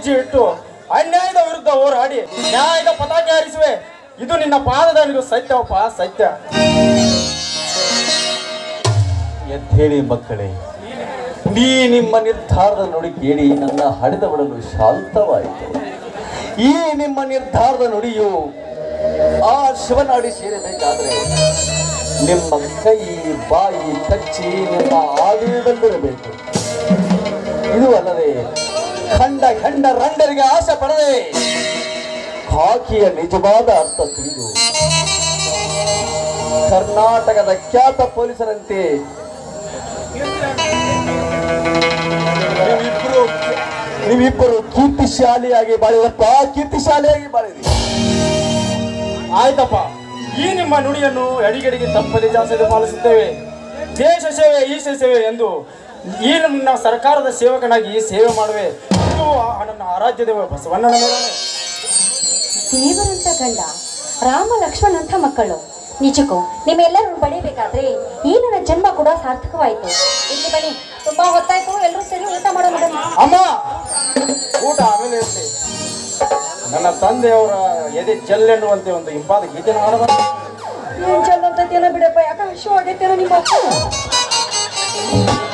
ಹೆಜ್ಜೆ ಇಟ್ಟು ಅನ್ಯಾಯದ ವಿರುದ್ಧ ಹೋರಾಡಿ ನ್ಯಾಯದ ಪತಾಕೆ ಹಾರಿಸುವೆ ಇದು ನಿನ್ನ ಪಾದದನಿಗೂ ಸತ್ಯವಪ್ಪ ಸತ್ಯ ಎದ್ದೇಳಿ ಮಕ್ಕಳೇ ನೀ ನಿಮ್ಮ ನಿರ್ಧಾರದ ನುಡಿ ಕೇಳಿ ನನ್ನ ಹಡೆದ ಬಿಡಲು ಶಾಂತವಾಯಿತು ಈ ನಿಮ್ಮ ನಿರ್ಧಾರದ ನುಡಿಯು ಆ ಶಿವನಾಡಿ ಸೇರಬೇಕಾದ್ರೆ ನಿಮ್ಮ ಕೈ ಬಾಯಿ ಕಚ್ಚಿ ನಿಮ್ಮ ಆದಿಯದಲ್ಲಿರಬೇಕು ಇದು ಅಲ್ಲದೆ ಖಂಡ ಖಂಡ ರಂಡರಿಗೆ ಆಸೆ ಪಡದೆ ಹಾಕಿಯ ನಿಜವಾದ ಅರ್ಥ ತಿಳಿದು ಕರ್ನಾಟಕದ ಖ್ಯಾತ ಪೊಲೀಸರಂತೆ ನೀವಿಬ್ರು ನೀವಿಬ್ಬರು ಕೀರ್ತಿಶಾಲಿಯಾಗಿ ಬಾಳಿರಪ್ಪ ಕೀರ್ತಿಶಾಲಿಯಾಗಿ ಬಾಳಿರಿ ಆಯ್ತಪ್ಪ ಈ ನಿಮ್ಮ ನುಡಿಯನ್ನು ಅಡಿಗಡಿಗೆ ತಪ್ಪದೆ ಜಾಸ್ತಿ ಪಾಲಿಸುತ್ತೇವೆ ದೇಶ ಸೇವೆ ಈಶ ಸೇವೆ ಎಂದು ಈ ನನ್ನ ಸರ್ಕಾರದ ಸೇವಕನಾಗಿ ಸೇವೆ ಮಾಡುವೆ ಇದು ಆ ನನ್ನ ಆರಾಧ್ಯ ದೇವ ಬಸವಣ್ಣನ ಮೇಲೆ ದೇವರಂತ ಗಂಡ ರಾಮ ಲಕ್ಷ್ಮಣ್ ಅಂತ ಮಕ್ಕಳು ನಿಜಕ್ಕೂ ನಿಮ್ಮೆಲ್ಲರೂ ಪಡಿಬೇಕಾದ್ರೆ ಈ ನನ್ನ ಜನ್ಮ ಕೂಡ ಸಾರ್ಥಕವಾಯಿತು ಇಲ್ಲಿ ಬನ್ನಿ ತುಂಬಾ ಹೊತ್ತಾಯ್ತು ಎಲ್ಲರೂ ಸೇರಿ ಊಟ ಮಾಡೋಣ ಬನ್ನಿ ಅಮ್ಮ ಊಟ ಆಮೇಲೆ ಇರಲಿ ನನ್ನ ತಂದೆಯವರ ಎದೆ ಜಲ್ಲೆನ್ನುವಂತೆ ಒಂದು ಇಂಪಾದ ಗೀತೆನ ಹಾಡಬಾರ ಏನ್ ಚಂದ ಅಂತ ಬಿಡಪ್ಪ ಯಾಕೆ ಹಶು ಆಗೈತೇನೋ ನಿಮ್ಮ ಅಪ್ಪ